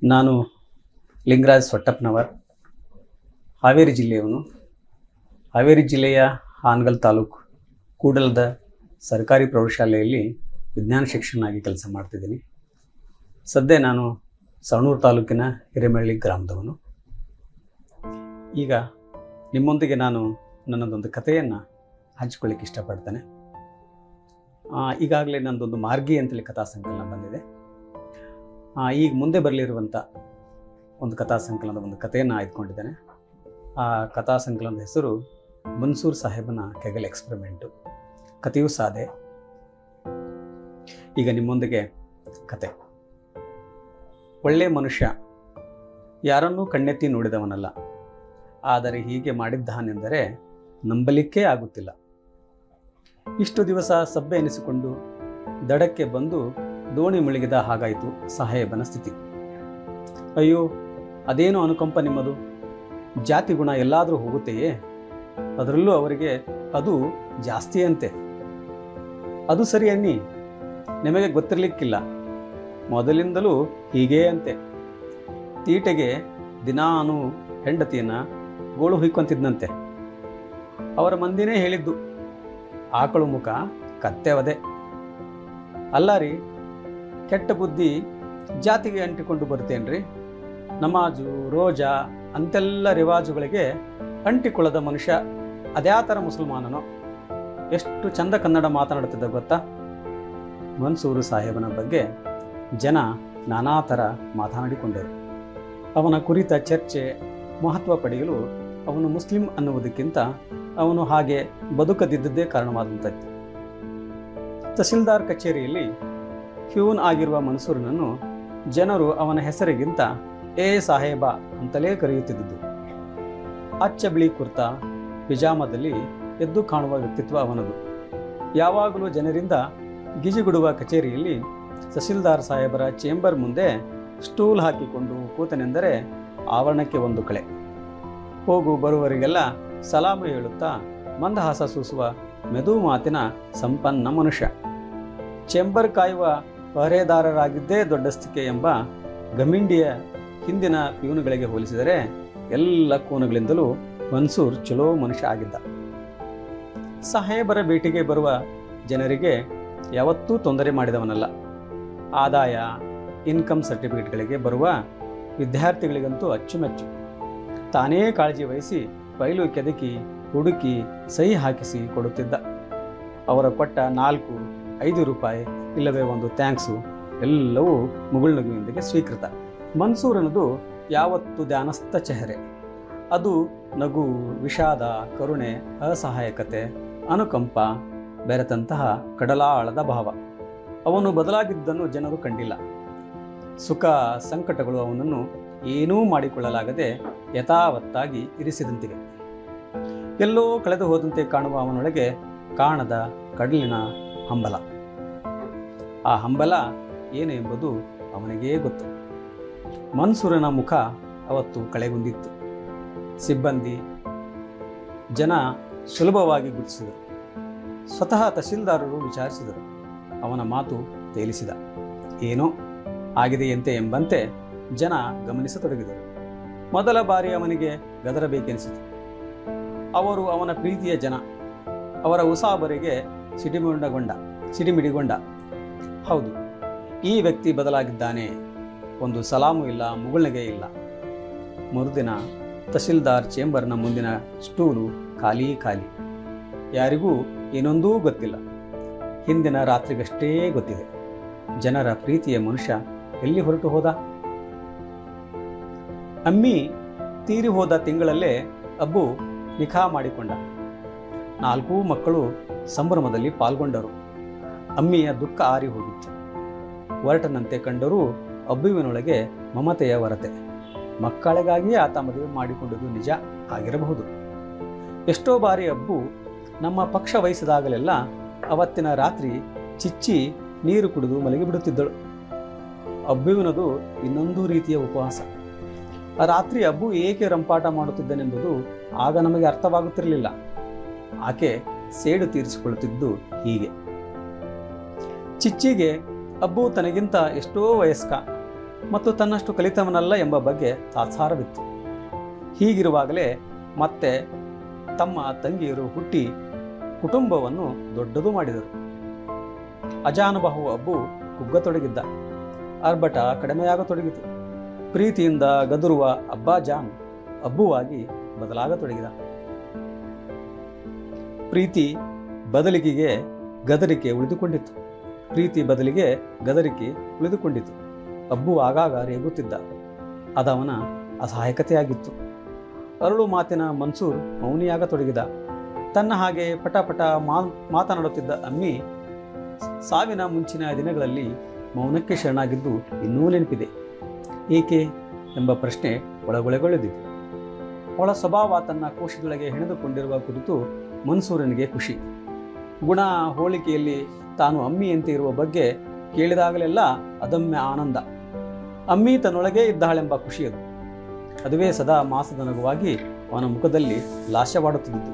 ನಾನು ಲಿಂಗರಾಜ್ ಸೊಟ್ಟಪ್ಪನವರ್ ಹಾವೇರಿ ಜಿಲ್ಲೆಯವನು ಹಾವೇರಿ ಜಿಲ್ಲೆಯ ಹಾನಗಲ್ ತಾಲೂಕು ಕೂಡಲದ ಸರ್ಕಾರಿ ಪ್ರೌಢಶಾಲೆಯಲ್ಲಿ ವಿಜ್ಞಾನ ಶಿಕ್ಷಕನಾಗಿ ಕೆಲಸ ಮಾಡ್ತಿದ್ದೀನಿ ಸದ್ಯ ನಾನು ಸವಣೂರು ತಾಲೂಕಿನ ಹಿರೇಮಳ್ಳಿ ಗ್ರಾಮದವನು ಈಗ ನಿಮ್ಮೊಂದಿಗೆ ನಾನು ನನ್ನದೊಂದು ಕಥೆಯನ್ನು ಹಂಚ್ಕೊಳ್ಳಿಕ್ಕೆ ಇಷ್ಟಪಡ್ತೇನೆ ಆ, ಈಗಾಗಲೇ ನನ್ನದೊಂದು ಮಾರ್ಗಿ ಅಂತೇಳಿ ಕಥಾ ಸಂಕಲನ ಬಂದಿದೆ ಆ, ಈಗ ಮುಂದೆ ಬರಲಿರುವಂಥ ಒಂದು ಕಥಾ ಸಂಕಲನದ ಒಂದು ಕಥೆಯನ್ನು ಆಯ್ದುಕೊಂಡಿದ್ದೇನೆ ಆ ಕಥಾ ಸಂಕಲನದ ಹೆಸರು ಮನ್ಸೂರ್ ಸಾಹೇಬನ ಕೆಗಲ್ ಎಕ್ಸ್ಪೆರಿಮೆಂಟು ಕಥೆಯೂ ಸಾದೆ ಈಗ ನಿಮ್ಮೊಂದಿಗೆ ಕತೆ ಒಳ್ಳೆ ಮನುಷ್ಯ ಯಾರನ್ನೂ ಕಣ್ಣೆತ್ತಿ ನೋಡಿದವನಲ್ಲ ಆದರೆ ಹೀಗೆ ಮಾಡಿದ್ದಾನೆಂದರೆ ನಂಬಲಿಕ್ಕೇ ಆಗುತ್ತಿಲ್ಲ ಇಷ್ಟು ದಿವಸ ಸಬ್ಬೆ ಎನಿಸಿಕೊಂಡು ದಡಕ್ಕೆ ಬಂದು ದೋಣಿ ಮುಳುಗಿದ ಹಾಗಾಯಿತು ಸಾಹೇಬನ ಸ್ಥಿತಿ ಅಯ್ಯೋ ಅದೇನು ಅನುಕಂಪ ನಿಮ್ಮದು ಜಾತಿ ಗುಣ ಎಲ್ಲಾದರೂ ಹೋಗುತ್ತೆಯೇ ಅದರಲ್ಲೂ ಅವರಿಗೆ ಅದು ಜಾಸ್ತಿಯಂತೆ ಅದು ಸರಿ ಅನ್ನಿ ನಿಮಗೆ ಗೊತ್ತಿರಲಿಕ್ಕಿಲ್ಲ ಮೊದಲಿಂದಲೂ ಹೀಗೇ ಅಂತೆ ತೀಟೆಗೆ ದಿನಾನು ಹೆಂಡತಿಯನ್ನ ಗೋಳು ಹುಯ್ಕೊಂತಿದ್ನಂತೆ ಅವರ ಮಂದಿನೇ ಹೇಳಿದ್ದು ಆಕಳು ಮುಖ ಕತ್ತೆವದೆ ಅಲ್ಲ ರೀ ಕೆಟ್ಟ ಬುದ್ಧಿ ಜಾತಿಗೆ ಅಂಟಿಕೊಂಡು ಬರ್ತೇನ್ರಿ ನಮಾಜು ರೋಜಾ ಅಂತೆಲ್ಲ ರಿವಾಜುಗಳಿಗೆ ಅಂಟಿಕೊಳ್ಳದ ಮನುಷ್ಯ ಅದ್ಯಾ ಥರ ಮುಸಲ್ಮಾನನೋ ಎಷ್ಟು ಚಂದ ಕನ್ನಡ ಮಾತನಾಡುತ್ತಿದ್ದ ಗೊತ್ತಾ ಮನ್ಸೂರು ಸಾಹೇಬನ ಬಗ್ಗೆ ಜನ ನಾನಾ ಥರ ಮಾತನಾಡಿಕೊಂಡರು ಅವನ ಕುರಿತ ಚರ್ಚೆ ಮಹತ್ವ ಪಡೆಯಲು ಅವನು ಮುಸ್ಲಿಂ ಅನ್ನುವುದಕ್ಕಿಂತ ಅವನು ಹಾಗೆ ಬದುಕದಿದ್ದದ್ದೇ ಕಾರಣವಾದಂಥದ್ದು ತಹಸೀಲ್ದಾರ್ ಕಚೇರಿಯಲ್ಲಿ ಫ್ಯೂನ್ ಆಗಿರುವ ಮನ್ಸೂರನನ್ನು ಜನರು ಅವನ ಹೆಸರಿಗಿಂತ ಏ ಸಾಹೇಬ ಅಂತಲೇ ಕರೆಯುತ್ತಿದ್ದುದು ಅಚ್ಚ ಬಿಳಿ ಕುರ್ತಾ ಪಿಜಾಮದಲ್ಲಿ ಎದ್ದು ಕಾಣುವ ವ್ಯಕ್ತಿತ್ವ ಅವನದು ಯಾವಾಗಲೂ ಜನರಿಂದ ಗಿಜಿಗುಡುವ ಕಚೇರಿಯಲ್ಲಿ ತಹಸೀಲ್ದಾರ್ ಸಾಹೇಬರ ಚೇಂಬರ್ ಮುಂದೆ ಸ್ಟೂಲ್ ಹಾಕಿಕೊಂಡು ಕೂತನೆಂದರೆ ಆವರಣಕ್ಕೆ ಒಂದು ಕಳೆ ಹೋಗು ಬರುವವರಿಗೆಲ್ಲ ಸಲಾಮು ಹೇಳುತ್ತಾ ಮಂದಹಾಸ ಸೂಸುವ ಮೆದು ಮಾತಿನ ಸಂಪನ್ನ ಮನುಷ್ಯ ಚೇಂಬರ್ ಕಾಯುವ ಪಹರೇದಾರರಾಗಿದ್ದೇ ದೊಡ್ಡಸ್ತಿಕೆ ಎಂಬ ಗಮಿಂಡಿಯ ಹಿಂದಿನ ಪ್ಯೂನುಗಳಿಗೆ ಹೋಲಿಸಿದರೆ ಎಲ್ಲ ಕೋನಗಳಿಂದಲೂ ಮನ್ಸೂರ್ ಚಲೋ ಮನುಷ್ಯ ಆಗಿದ್ದ ಸಾಹೇಬರ ಭೇಟಿಗೆ ಬರುವ ಜನರಿಗೆ ಯಾವತ್ತೂ ತೊಂದರೆ ಮಾಡಿದವನಲ್ಲ ಆದಾಯ ಇನ್ಕಮ್ ಸರ್ಟಿಫಿಕೇಟ್ಗಳಿಗೆ ಬರುವ ವಿದ್ಯಾರ್ಥಿಗಳಿಗಂತೂ ಅಚ್ಚುಮೆಚ್ಚು ತಾನೇ ಕಾಳಜಿ ವಹಿಸಿ ಫೈಲು ಕೆದಕಿ ಹುಡುಕಿ ಸಹಿ ಹಾಕಿಸಿ ಕೊಡುತ್ತಿದ್ದ ಅವರ ಕೊಟ್ಟ ನಾಲ್ಕು ಐದು ರೂಪಾಯಿ ಇಲ್ಲವೇ ಒಂದು ಥ್ಯಾಂಕ್ಸು ಎಲ್ಲವೂ ಮುಗುಳ್ನಗುವಿನೊಂದಿಗೆ ಸ್ವೀಕೃತ ಮನ್ಸೂರನದು ಯಾವತ್ತು ಧ್ಯಾನಸ್ಥ ಚೆಹರೆ ಅದು ನಗು ವಿಷಾದ ಕರುಣೆ ಅಸಹಾಯಕತೆ ಅನುಕಂಪ ಬೆರೆತಂತಹ ಕಡಲಾಳದ ಭಾವ ಅವನು ಬದಲಾಗಿದ್ದನ್ನು ಜನರು ಕಂಡಿಲ್ಲ ಸುಖ ಸಂಕಟಗಳು ಅವನನ್ನು ಏನೂ ಮಾಡಿಕೊಳ್ಳಲಾಗದೆ ಯಥಾವತ್ತಾಗಿ ಇರಿಸಿದಂತಿವೆ ಎಲ್ಲೋ ಕಳೆದು ಹೋದಂತೆ ಕಾಣುವ ಅವನೊಳಗೆ ಕಾಣದ ಕಡಲಿನ ಹಂಬಲ ಆ ಹಂಬಲ ಏನು ಎಂಬುದು ಅವನಿಗೇ ಗೊತ್ತು ಮನ್ಸೂರನ ಮುಖ ಅವತ್ತು ಕಳೆಗುಂದಿತ್ತು ಸಿಬ್ಬಂದಿ ಜನ ಸುಲಭವಾಗಿ ಗುರುತಿಸಿದರು ಸ್ವತಃ ತಹಸೀಲ್ದಾರರು ವಿಚಾರಿಸಿದರು ಅವನ ಮಾತು ತೇಲಿಸಿದ ಏನೋ ಆಗಿದೆಯಂತೆ ಎಂಬಂತೆ ಜನ ಗಮನಿಸತೊಡಗಿದರು ಮೊದಲ ಬಾರಿ ಅವನಿಗೆ ಗದರಬೇಕೆನಿಸಿತು ಅವರು ಅವನ ಪ್ರೀತಿಯ ಜನ ಅವರ ಉಸಾಬರಿಗೆ ಸಿಡಿಮಿಡಿಗೊಂಡ ಸಿಡಿಮಿಡಿಗೊಂಡ ಹೌದು ಈ ವ್ಯಕ್ತಿ ಬದಲಾಗಿದ್ದಾನೆ ಒಂದು ಸಲಾಮು ಇಲ್ಲ ಮುಗುಳ್ನಗೆ ಇಲ್ಲ ಮರುದಿನ ತಹಸೀಲ್ದಾರ್ ಚೇಂಬರ್ನ ಮುಂದಿನ ಸ್ಟೂಲು ಖಾಲಿ ಖಾಲಿ ಯಾರಿಗೂ ಏನೊಂದೂ ಗೊತ್ತಿಲ್ಲ ಹಿಂದಿನ ರಾತ್ರಿಗಷ್ಟೇ ಗೊತ್ತಿದೆ ಜನರ ಪ್ರೀತಿಯ ಮನುಷ್ಯ ಎಲ್ಲಿ ಹೊರಟು ಹೋದ ಅಮ್ಮಿ ತೀರಿ ಹೋದ ತಿಂಗಳಲ್ಲೇ ಅಬ್ಬು ನಿಖಾ ಮಾಡಿಕೊಂಡ ನಾಲ್ಕೂ ಮಕ್ಕಳು ಸಂಭ್ರಮದಲ್ಲಿ ಪಾಲ್ಗೊಂಡರು ಅಮ್ಮಿಯ ದುಃಖ ಆರಿ ಹೋಗಿತ್ತು ಹೊರಟನಂತೆ ಕಂಡರೂ ಅಬ್ಬುವಿನೊಳಗೆ ಮಮತೆಯ ಹೊರತೆ ಮಕ್ಕಳಿಗಾಗಿಯೇ ಆತ ಮದುವೆ ಮಾಡಿಕೊಂಡುದು ನಿಜ ಆಗಿರಬಹುದು ಎಷ್ಟೋ ಬಾರಿ ಅಬ್ಬು ನಮ್ಮ ಪಕ್ಷ ವಹಿಸಿದಾಗಲೆಲ್ಲ ಅವತ್ತಿನ ರಾತ್ರಿ ಚಿಚ್ಚಿ ನೀರು ಕುಡಿದು ಮಲಗಿಬಿಡುತ್ತಿದ್ದಳು ಅಬ್ಬುವಿನದು ಇನ್ನೊಂದು ರೀತಿಯ ಉಪವಾಸ ಆ ರಾತ್ರಿ ಅಬ್ಬು ಏಕೆ ರಂಪಾಟ ಮಾಡುತ್ತಿದ್ದನೆಂಬುದು ಆಗ ನಮಗೆ ಅರ್ಥವಾಗುತ್ತಿರಲಿಲ್ಲ ಆಕೆ ಸೇಡು ತೀರಿಸಿಕೊಳ್ಳುತ್ತಿದ್ದು ಹೀಗೆ ಚಿಚ್ಚಿಗೆ ಅಬ್ಬು ತನಗಿಂತ ಎಷ್ಟೋ ವಯಸ್ಕ ಮತ್ತು ತನ್ನಷ್ಟು ಕಲಿತವನಲ್ಲ ಎಂಬ ಬಗ್ಗೆ ತಾತ್ಸಾರವಿತ್ತು ಹೀಗಿರುವಾಗಲೇ ಮತ್ತೆ ತಮ್ಮ ತಂಗಿಯರು ಹುಟ್ಟಿ ಕುಟುಂಬವನ್ನು ದೊಡ್ಡದು ಮಾಡಿದರು ಅಜಾನುಬಾಹು ಅಬ್ಬು ಕುಗ್ಗತೊಡಗಿದ್ದ ಆರ್ಭಟ ಕಡಿಮೆಯಾಗತೊಡಗಿತು ಪ್ರೀತಿಯಿಂದ ಗದುರುವ ಅಬ್ಬಾ ಜಾನ್ ಅಬ್ಬುವಾಗಿ ಬದಲಾಗತೊಡಗಿದ ಪ್ರೀತಿ ಬದಲಿಗೆಗೆ ಗದರಿಕೆ ಉಳಿದುಕೊಂಡಿತು ಪ್ರೀತಿ ಬದಲಿಗೆ ಗದರಿಕೆ ಉಳಿದುಕೊಂಡಿತು ಅಬ್ಬು ಆಗಾಗ ರೇಗುತ್ತಿದ್ದ ಅದವನ ಅಸಹಾಯಕತೆಯಾಗಿತ್ತು ಅರಳು ಮಾತಿನ ಮನ್ಸೂರ್ ಮೌನಿಯಾಗತೊಡಗಿದ ತನ್ನ ಹಾಗೆ ಪಟ ಪಟ ಮಾ ಮಾತನಾಡುತ್ತಿದ್ದ ಅಮ್ಮಿ ಸಾವಿನ ಮುಂಚಿನ ದಿನಗಳಲ್ಲಿ ಮೌನಕ್ಕೆ ಶರಣಾಗಿದ್ದು ಇನ್ನೂ ನೆನಪಿದೆ ಏಕೆ ಎಂಬ ಪ್ರಶ್ನೆ ಒಳಗೊಳಗೊಳ್ಳಿದಿದೆ ಅವಳ ಸ್ವಭಾವ ತನ್ನ ಕೋಶದೊಳಗೆ ಹೆಣೆದುಕೊಂಡಿರುವ ಕುರಿತು ಮನ್ಸೂರನಿಗೆ ಖುಷಿ ಗುಣ ಹೋಳಿಕೆಯಲ್ಲಿ ತಾನು ಅಮ್ಮಿಯಂತೆ ಇರುವ ಬಗ್ಗೆ ಕೇಳಿದಾಗಲೆಲ್ಲ ಅದಮ್ಯ ಆನಂದ ಅಮ್ಮಿ ತನ್ನೊಳಗೇ ಇದ್ದಾಳೆಂಬ ಖುಷಿಯದು ಅದುವೇ ಸದಾ ಮಾಸದ ನಗುವಾಗಿ ಅವನ ಮುಖದಲ್ಲಿ ಲಾಸ್ಯವಾಡುತ್ತಿದ್ದುದು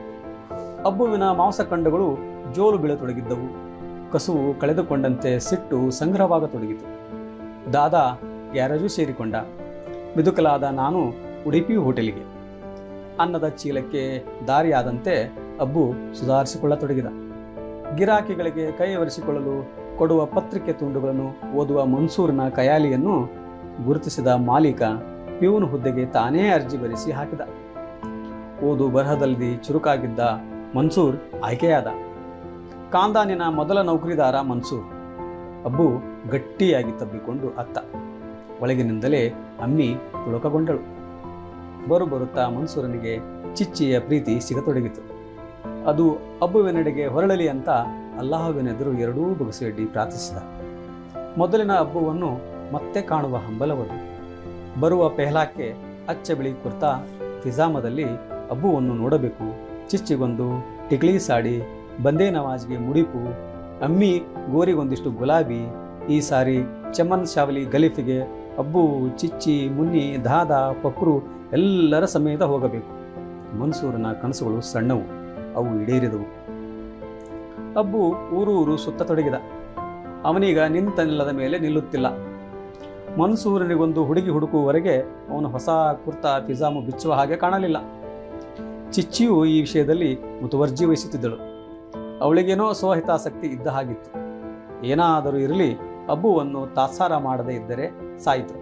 ಅಬ್ಬುವಿನ ಮಾಂಸಖಂಡಗಳು ಜೋಲು ಬೀಳತೊಡಗಿದ್ದವು ಕಸುವು ಕಳೆದುಕೊಂಡಂತೆ ಸಿಟ್ಟು ಸಂಗ್ರಹವಾಗತೊಡಗಿತು ದಾದಾ ಗ್ಯಾರೇಜು ಸೇರಿಕೊಂಡ ಮಿದುಕಲಾದ ನಾನು ಉಡುಪಿ ಹೋಟೆಲಿಗೆ ಅನ್ನದ ಚೀಲಕ್ಕೆ ದಾರಿಯಾದಂತೆ ಅಬ್ಬು ಸುಧಾರಿಸಿಕೊಳ್ಳತೊಡಗಿದ ಗಿರಾಕಿಗಳಿಗೆ ಕೈ ಒರೆಸಿಕೊಳ್ಳಲು ಕೊಡುವ ಪತ್ರಿಕೆ ತುಂಡುಗಳನ್ನು ಓದುವ ಮನ್ಸೂರಿನ ಕಯಾಲಿಯನ್ನು ಗುರುತಿಸಿದ ಮಾಲೀಕ ಪ್ಯೂನ್ ಹುದ್ದೆಗೆ ತಾನೇ ಅರ್ಜಿ ಬರೆಸಿ ಹಾಕಿದ ಓದು ಬರಹದಲ್ಲಿ ಚುರುಕಾಗಿದ್ದ ಮನ್ಸೂರ್ ಆಯ್ಕೆಯಾದ ಕಾಂದಾನಿನ ಮೊದಲ ನೌಕರಿದಾರ ಮನ್ಸೂರ್ ಅಬ್ಬು ಗಟ್ಟಿಯಾಗಿ ತಬ್ಬಿಕೊಂಡು ಅತ್ತ ಒಳಗಿನಿಂದಲೇ ಅಮ್ಮಿ ತುಳುಕಗೊಂಡಳು ಬರು ಬರುತ್ತಾ ಮನ್ಸೂರನಿಗೆ ಚಿಚ್ಚಿಯ ಪ್ರೀತಿ ಸಿಗತೊಡಗಿತು ಅದು ಅಬ್ಬುವಿನೆಡೆಗೆ ಹೊರಳಲಿ ಅಂತ ಅಲ್ಲಾಹುವಿನೆದುರು ಎರಡೂ ಬೊಗಸೆಯಡ್ಡಿ ಪ್ರಾರ್ಥಿಸಿದ ಮೊದಲಿನ ಅಬ್ಬುವನ್ನು ಮತ್ತೆ ಕಾಣುವ ಹಂಬಲವದು ಬರುವ ಪೆಹ್ಲಾಕ್ಕೆ ಅಚ್ಚ ಬಿಳಿ ಕುರ್ತಾ ಫಿಜಾಮದಲ್ಲಿ ಅಬ್ಬುವನ್ನು ನೋಡಬೇಕು ಚಿಚ್ಚಿಗೊಂದು ಟಿಕ್ಲಿ ಸಾಡಿ ಬಂದೇ ನವಾಜ್ಗೆ ಮುಡಿಪು ಅಮ್ಮಿ ಗೋರಿಗೊಂದಿಷ್ಟು ಗುಲಾಬಿ ಈ ಸಾರಿ ಚಮನ್ ಶಾವಲಿ ಗಲೀಫಿಗೆ ಅಬ್ಬು ಚಿಚ್ಚಿ ಮುನ್ನಿ ದಾದ ಪಕ್ರು ಎಲ್ಲರ ಸಮೇತ ಹೋಗಬೇಕು ಮನ್ಸೂರನ ಕನಸುಗಳು ಸಣ್ಣವು ಅವು ಈಡೇರಿದವು ಅಬ್ಬು ಊರು ಊರು ಸುತ್ತತೊಡಗಿದ ಅವನೀಗ ನಿಂತ ನೆಲದ ಮೇಲೆ ನಿಲ್ಲುತ್ತಿಲ್ಲ ಮನ್ಸೂರನಿಗೊಂದು ಹುಡುಗಿ ಹುಡುಕುವವರೆಗೆ ಅವನು ಹೊಸ ಕುರ್ತಾ ಪಿಜಾಮು ಬಿಚ್ಚುವ ಹಾಗೆ ಕಾಣಲಿಲ್ಲ ಚಿಚ್ಚಿಯು ಈ ವಿಷಯದಲ್ಲಿ ಮುತುವರ್ಜಿ ವಹಿಸುತ್ತಿದ್ದಳು ಅವಳಿಗೇನೋ ಸ್ವಹಿತಾಸಕ್ತಿ ಇದ್ದ ಹಾಗಿತ್ತು ಏನಾದರೂ ಇರಲಿ ಅಬ್ಬುವನ್ನು ತಾತ್ಸಾರ ಮಾಡದೇ ಇದ್ದರೆ ಸಾಯಿತು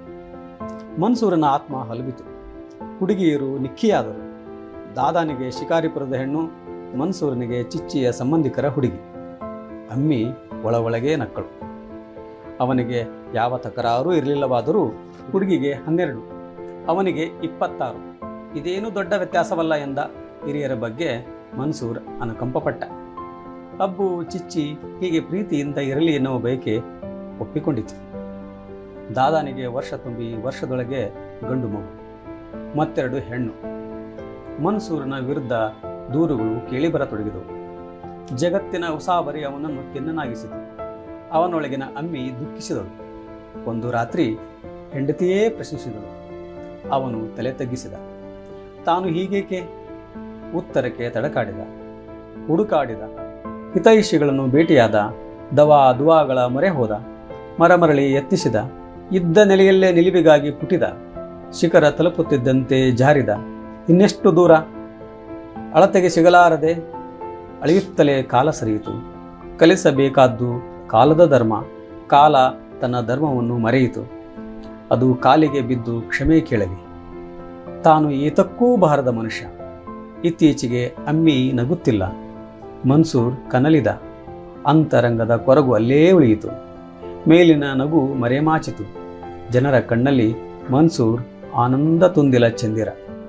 ಮನ್ಸೂರನ ಆತ್ಮ ಹಲಬಿತು ಹುಡುಗಿಯರು ನಿಕ್ಕಿಯಾದರು ದಾದಾನಿಗೆ ಶಿಕಾರಿಪುರದ ಹೆಣ್ಣು ಮನ್ಸೂರನಿಗೆ ಚಿಚ್ಚಿಯ ಸಂಬಂಧಿಕರ ಹುಡುಗಿ ಅಮ್ಮಿ ಒಳ ಒಳಗೆ ನಕ್ಕಳು ಅವನಿಗೆ ಯಾವ ತಕರಾರೂ ಇರಲಿಲ್ಲವಾದರೂ ಹುಡುಗಿಗೆ ಹನ್ನೆರಡು ಅವನಿಗೆ ಇಪ್ಪತ್ತಾರು ಇದೇನು ದೊಡ್ಡ ವ್ಯತ್ಯಾಸವಲ್ಲ ಎಂದ ಹಿರಿಯರ ಬಗ್ಗೆ ಮನ್ಸೂರ್ ಅನುಕಂಪಪಟ್ಟ ಅಬ್ಬು ಚಿಚ್ಚಿ ಹೀಗೆ ಪ್ರೀತಿಯಿಂದ ಇರಲಿ ಎನ್ನುವ ಬಯಕೆ ಒಪ್ಪಿಕೊಂಡಿತು ದಾದಾನಿಗೆ ವರ್ಷ ತುಂಬಿ ವರ್ಷದೊಳಗೆ ಗಂಡು ಮಗು ಮತ್ತೆರಡು ಹೆಣ್ಣು ಮನ್ಸೂರನ ವಿರುದ್ಧ ದೂರುಗಳು ಕೇಳಿಬರತೊಡಗಿದವು ಜಗತ್ತಿನ ಉಸಾಬರಿ ಅವನನ್ನು ಖಿನ್ನನಾಗಿಸಿತು ಅವನೊಳಗಿನ ಅಮ್ಮಿ ದುಃಖಿಸಿದಳು ಒಂದು ರಾತ್ರಿ ಹೆಂಡತಿಯೇ ಪ್ರಶ್ನಿಸಿದಳು ಅವನು ತಲೆ ತಗ್ಗಿಸಿದ ತಾನು ಹೀಗೇಕೆ ಉತ್ತರಕ್ಕೆ ತಡಕಾಡಿದ ಹುಡುಕಾಡಿದ ಹಿತೈಷಿಗಳನ್ನು ಭೇಟಿಯಾದ ದವಾ ದುವಾಗಳ ಮೊರೆ ಹೋದ ಮರಮರಳಿ ಯತ್ನಿಸಿದ ಇದ್ದ ನೆಲೆಯಲ್ಲೇ ನಿಲುವಿಗಾಗಿ ಪುಟಿದ ಶಿಖರ ತಲುಪುತ್ತಿದ್ದಂತೆ ಜಾರಿದ ಇನ್ನೆಷ್ಟು ದೂರ ಅಳತೆಗೆ ಸಿಗಲಾರದೆ ಅಳೆಯುತ್ತಲೇ ಕಾಲ ಸರಿಯಿತು ಕಲಿಸಬೇಕಾದ್ದು ಕಾಲದ ಧರ್ಮ ಕಾಲ ತನ್ನ ಧರ್ಮವನ್ನು ಮರೆಯಿತು ಅದು ಕಾಲಿಗೆ ಬಿದ್ದು ಕ್ಷಮೆ ಕೇಳಲಿ ತಾನು ಏತಕ್ಕೂ ಬಾರದ ಮನುಷ್ಯ ಇತ್ತೀಚೆಗೆ ಅಮ್ಮಿ ನಗುತ್ತಿಲ್ಲ ಮನ್ಸೂರ್ ಕನಲಿದ ಅಂತರಂಗದ ಕೊರಗು ಅಲ್ಲೇ ಉಳಿಯಿತು ಮೇಲಿನ ನಗು ಮರೆಮಾಚಿತು ಜನರ ಕಣ್ಣಲ್ಲಿ ಮನ್ಸೂರ್ ಆನಂದ ತುಂದಿಲ ಚಂದಿರ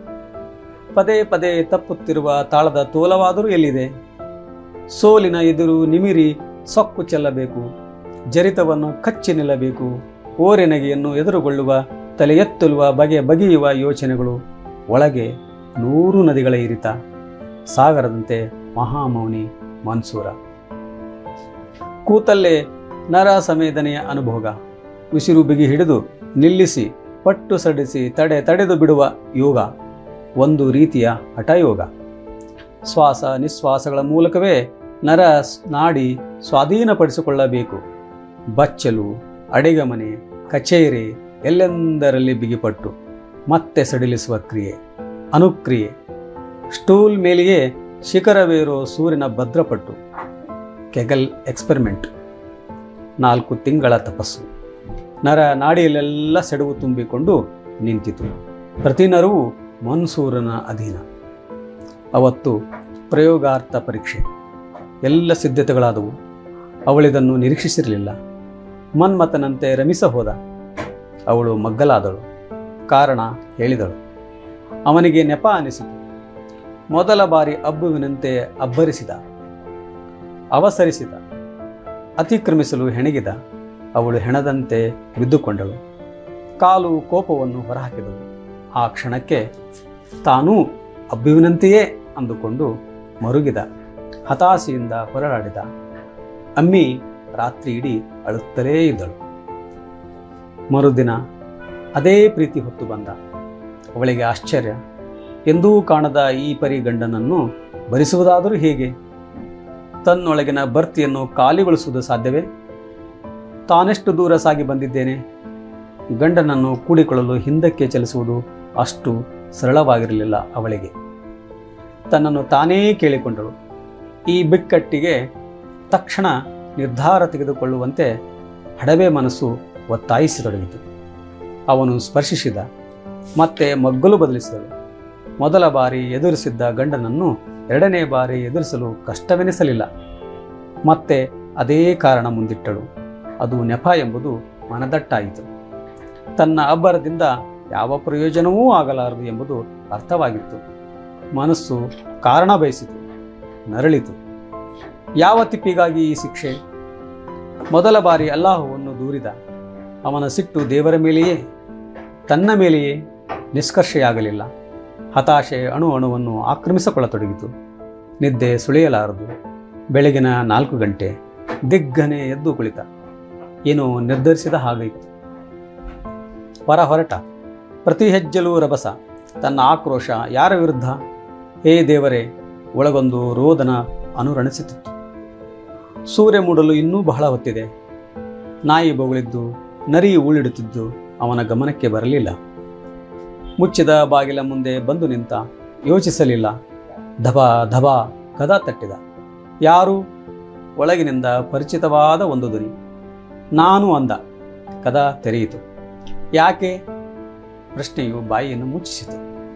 ಪದೇ ಪದೇ ತಪ್ಪುತ್ತಿರುವ ತಾಳದ ತೋಲವಾದರೂ ಎಲ್ಲಿದೆ ಸೋಲಿನ ಎದುರು ನಿಮಿರಿ ಸೊಕ್ಕು ಚೆಲ್ಲಬೇಕು ಜರಿತವನ್ನು ಕಚ್ಚಿ ನಿಲ್ಲಬೇಕು ಓರೆನಗೆಯನ್ನು ಎದುರುಗೊಳ್ಳುವ ತಲೆ ಎತ್ತುವ ಬಗೆ ಬಗೆಯುವ ಯೋಚನೆಗಳು ಒಳಗೆ ನೂರು ನದಿಗಳ ಇರಿತ ಸಾಗರದಂತೆ ಮಹಾಮೌನಿ ಮನ್ಸೂರ ಕೂತಲ್ಲೇ ನರ ಸಂವೇದನೆಯ ಅನುಭೋಗ ಉಸಿರು ಬಿಗಿ ಹಿಡಿದು ನಿಲ್ಲಿಸಿ ಪಟ್ಟು ಸಡಿಸಿ ತಡೆ ತಡೆದು ಬಿಡುವ ಯೋಗ ಒಂದು ರೀತಿಯ ಹಠಯೋಗ ಶ್ವಾಸ ನಿಶ್ವಾಸಗಳ ಮೂಲಕವೇ ನರ ಸ್- ನಾಡಿ ಸ್ವಾಧೀನಪಡಿಸಿಕೊಳ್ಳಬೇಕು ಬಚ್ಚಲು ಅಡೆಗಮನೆ ಕಚೇರಿ ಎಲ್ಲೆಂದರಲ್ಲಿ ಬಿಗಿಪಟ್ಟು ಮತ್ತೆ ಸಡಿಲಿಸುವ ಕ್ರಿಯೆ ಅನುಕ್ರಿಯೆ ಸ್ಟೂಲ್ ಮೇಲೆಯೇ ಶಿಖರವೇರೋ ಸೂರ್ಯನ ಭದ್ರಪಟ್ಟು ಕೆಗಲ್ ಎಕ್ಸ್ಪೆರಿಮೆಂಟ್ ನಾಲ್ಕು ತಿಂಗಳ ತಪಸ್ಸು ನರ ನಾಡಿಯಲ್ಲೆಲ್ಲ ಸೆಡವು ತುಂಬಿಕೊಂಡು ನಿಂತಿತು ಪ್ರತಿ ನರವು ಮನ್ಸೂರನ ಅಧೀನ ಅವತ್ತು ಪ್ರಯೋಗಾರ್ಥ ಪರೀಕ್ಷೆ ಎಲ್ಲ ಸಿದ್ಧತೆಗಳಾದವು ಅವಳಿದನ್ನು ನಿರೀಕ್ಷಿಸಿರಲಿಲ್ಲ ಮನ್ಮಥನಂತೆ ರಮಿಸ ಹೋದ ಅವಳು ಮಗ್ಗಲಾದಳು ಕಾರಣ ಹೇಳಿದಳು ಅವನಿಗೆ ನೆಪ ಅನಿಸಿತು ಮೊದಲ ಬಾರಿ ಅಬ್ಬುವಿನಂತೆ ಅಬ್ಬರಿಸಿದ ಅವಸರಿಸಿದ ಅತಿಕ್ರಮಿಸಲು ಹೆಣಗಿದ ಅವಳು ಹೆಣದಂತೆ ಬಿದ್ದುಕೊಂಡಳು ಕಾಲು ಕೋಪವನ್ನು ಹೊರಹಾಕಿದಳು ಆ ಕ್ಷಣಕ್ಕೆ ತಾನೂ ಅಬ್ಬುವಿನಂತೆಯೇ ಅಂದುಕೊಂಡು ಮರುಗಿದ ಹತಾಶೆಯಿಂದ ಹೊರಳಾಡಿದ ಅಮ್ಮಿ ರಾತ್ರಿ ಇಡೀ ಅಳುತ್ತಲೇ ಇದ್ದಳು ಮರುದಿನ ಅದೇ ಪ್ರೀತಿ ಹೊತ್ತು ಬಂದ ಅವಳಿಗೆ ಆಶ್ಚರ್ಯ ಎಂದೂ ಕಾಣದ ಈ ಪರಿ ಗಂಡನನ್ನು ಭರಿಸುವುದಾದರೂ ಹೇಗೆ ತನ್ನೊಳಗಿನ ಭರ್ತಿಯನ್ನು ಖಾಲಿಗೊಳಿಸುವುದು ಸಾಧ್ಯವೇ ತಾನೆಷ್ಟು ದೂರ ಸಾಗಿ ಬಂದಿದ್ದೇನೆ ಗಂಡನನ್ನು ಕೂಡಿಕೊಳ್ಳಲು ಹಿಂದಕ್ಕೆ ಚಲಿಸುವುದು ಅಷ್ಟು ಸರಳವಾಗಿರಲಿಲ್ಲ ಅವಳಿಗೆ ತನ್ನನ್ನು ತಾನೇ ಕೇಳಿಕೊಂಡಳು ಈ ಬಿಕ್ಕಟ್ಟಿಗೆ ತಕ್ಷಣ ನಿರ್ಧಾರ ತೆಗೆದುಕೊಳ್ಳುವಂತೆ ಹಡವೆ ಮನಸ್ಸು ಒತ್ತಾಯಿಸತೊಡಗಿತು ಅವನು ಸ್ಪರ್ಶಿಸಿದ ಮತ್ತೆ ಮಗ್ಗಲು ಬದಲಿಸಿದಳು ಮೊದಲ ಬಾರಿ ಎದುರಿಸಿದ್ದ ಗಂಡನನ್ನು ಎರಡನೇ ಬಾರಿ ಎದುರಿಸಲು ಕಷ್ಟವೆನಿಸಲಿಲ್ಲ ಮತ್ತೆ ಅದೇ ಕಾರಣ ಮುಂದಿಟ್ಟಳು ಅದು ನೆಪ ಎಂಬುದು ಮನದಟ್ಟಾಯಿತು ತನ್ನ ಅಬ್ಬರದಿಂದ ಯಾವ ಪ್ರಯೋಜನವೂ ಆಗಲಾರದು ಎಂಬುದು ಅರ್ಥವಾಗಿತ್ತು ಮನಸ್ಸು ಕಾರಣ ಬಯಸಿತು ನರಳಿತು ಯಾವ ತಿಪ್ಪಿಗಾಗಿ ಈ ಶಿಕ್ಷೆ ಮೊದಲ ಬಾರಿ ಅಲ್ಲಾಹುವನ್ನು ದೂರಿದ ಅವನ ಸಿಟ್ಟು ದೇವರ ಮೇಲೆಯೇ ತನ್ನ ಮೇಲೆಯೇ ನಿಷ್ಕರ್ಷೆಯಾಗಲಿಲ್ಲ ಹತಾಶೆ ಅಣು ಅಣುವನ್ನು ಆಕ್ರಮಿಸಿಕೊಳ್ಳತೊಡಗಿತು ನಿದ್ದೆ ಸುಳಿಯಲಾರದು ಬೆಳಗಿನ ನಾಲ್ಕು ಗಂಟೆ ದಿಗ್ಗನೆ ಎದ್ದು ಕುಳಿತ ಏನೋ ನಿರ್ಧರಿಸಿದ ಹಾಗಾಯಿತು ಹೊರ ಹೊರಟ ಪ್ರತಿ ಹೆಜ್ಜೆಲೂ ರಭಸ ತನ್ನ ಆಕ್ರೋಶ ಯಾರ ವಿರುದ್ಧ ಹೇ ದೇವರೇ ಒಳಗೊಂದು ರೋದನ ಅನುರಣಿಸುತ್ತಿತ್ತು ಸೂರ್ಯ ಮೂಡಲು ಇನ್ನೂ ಬಹಳ ಹೊತ್ತಿದೆ ನಾಯಿ ಬೊಗಳಿದ್ದು ನರಿ ಉಳಿಡುತ್ತಿದ್ದು ಅವನ ಗಮನಕ್ಕೆ ಬರಲಿಲ್ಲ ಮುಚ್ಚಿದ ಬಾಗಿಲ ಮುಂದೆ ಬಂದು ನಿಂತ ಯೋಚಿಸಲಿಲ್ಲ ಧಬ ಧಬ ಕದ ತಟ್ಟಿದ ಯಾರು ಒಳಗಿನಿಂದ ಪರಿಚಿತವಾದ ಒಂದು ಧ್ವನಿ ನಾನು ಅಂದ ಕದ ತೆರೆಯಿತು ಯಾಕೆ ಪ್ರಶ್ನೆಯು ಬಾಯಿಯನ್ನು ಮುಚ್ಚಿಸಿತು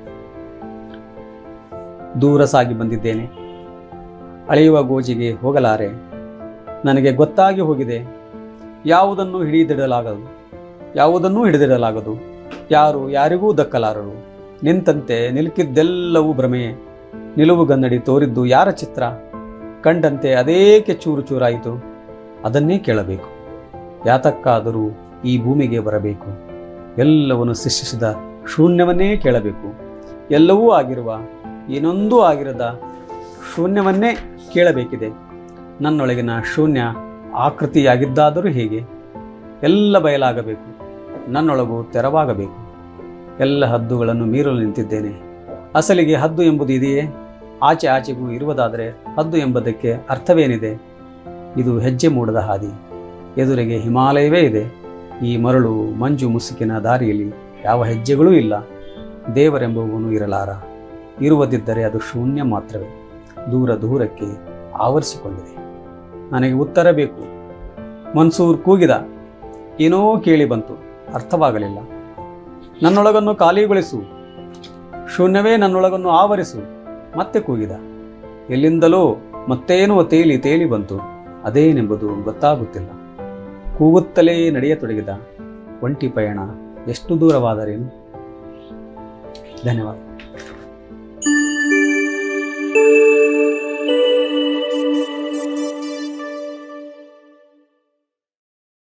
ದೂರ ಸಾಗಿ ಬಂದಿದ್ದೇನೆ ಅಳೆಯುವ ಗೋಜಿಗೆ ಹೋಗಲಾರೆ ನನಗೆ ಗೊತ್ತಾಗಿ ಹೋಗಿದೆ ಯಾವುದನ್ನು ಹಿಡಿದಿಡಲಾಗದು ಯಾವುದನ್ನೂ ಹಿಡಿದಿಡಲಾಗದು ಯಾರು ಯಾರಿಗೂ ದಕ್ಕಲಾರರು ನಿಂತಂತೆ ನಿಲುಕಿದ್ದೆಲ್ಲವೂ ಭ್ರಮೆಯೇ ನಿಲುವುಗನ್ನಡಿ ತೋರಿದ್ದು ಯಾರ ಚಿತ್ರ ಕಂಡಂತೆ ಅದೇಕೆ ಚೂರು ಚೂರಾಯಿತು ಅದನ್ನೇ ಕೇಳಬೇಕು ಯಾತಕ್ಕಾದರೂ ಈ ಭೂಮಿಗೆ ಬರಬೇಕು ಎಲ್ಲವನ್ನು ಸೃಷ್ಟಿಸಿದ ಶೂನ್ಯವನ್ನೇ ಕೇಳಬೇಕು ಎಲ್ಲವೂ ಆಗಿರುವ ಏನೊಂದೂ ಆಗಿರದ ಶೂನ್ಯವನ್ನೇ ಕೇಳಬೇಕಿದೆ ನನ್ನೊಳಗಿನ ಶೂನ್ಯ ಆಕೃತಿಯಾಗಿದ್ದಾದರೂ ಹೇಗೆ ಎಲ್ಲ ಬಯಲಾಗಬೇಕು ನನ್ನೊಳಗು ತೆರವಾಗಬೇಕು ಎಲ್ಲ ಹದ್ದುಗಳನ್ನು ಮೀರಲು ನಿಂತಿದ್ದೇನೆ ಅಸಲಿಗೆ ಹದ್ದು ಎಂಬುದು ಇದೆಯೇ ಆಚೆ ಆಚೆಗೂ ಇರುವುದಾದರೆ ಹದ್ದು ಎಂಬುದಕ್ಕೆ ಅರ್ಥವೇನಿದೆ ಇದು ಹೆಜ್ಜೆ ಮೂಡದ ಹಾದಿ ಎದುರಿಗೆ ಹಿಮಾಲಯವೇ ಇದೆ ಈ ಮರಳು ಮಂಜು ಮುಸುಕಿನ ದಾರಿಯಲ್ಲಿ ಯಾವ ಹೆಜ್ಜೆಗಳೂ ಇಲ್ಲ ದೇವರೆಂಬುವನು ಇರಲಾರ ಇರುವುದಿದ್ದರೆ ಅದು ಶೂನ್ಯ ಮಾತ್ರವೇ ದೂರ ದೂರಕ್ಕೆ ಆವರಿಸಿಕೊಂಡಿದೆ ನನಗೆ ಉತ್ತರ ಬೇಕು ಮನ್ಸೂರ್ ಕೂಗಿದ ಏನೋ ಕೇಳಿ ಬಂತು ಅರ್ಥವಾಗಲಿಲ್ಲ ನನ್ನೊಳಗನ್ನು ಖಾಲಿಗೊಳಿಸು ಶೂನ್ಯವೇ ನನ್ನೊಳಗನ್ನು ಆವರಿಸು ಮತ್ತೆ ಕೂಗಿದ ಎಲ್ಲಿಂದಲೋ ಮತ್ತೇನೋ ತೇಲಿ ತೇಲಿ ಬಂತು ಅದೇನೆಂಬುದು ಗೊತ್ತಾಗುತ್ತಿಲ್ಲ ಕೂಗುತ್ತಲೇ ನಡೆಯತೊಡಗಿದ ಒಂಟಿ ಪಯಣ ಎಷ್ಟು ದೂರವಾದರೇನು ಧನ್ಯವಾದ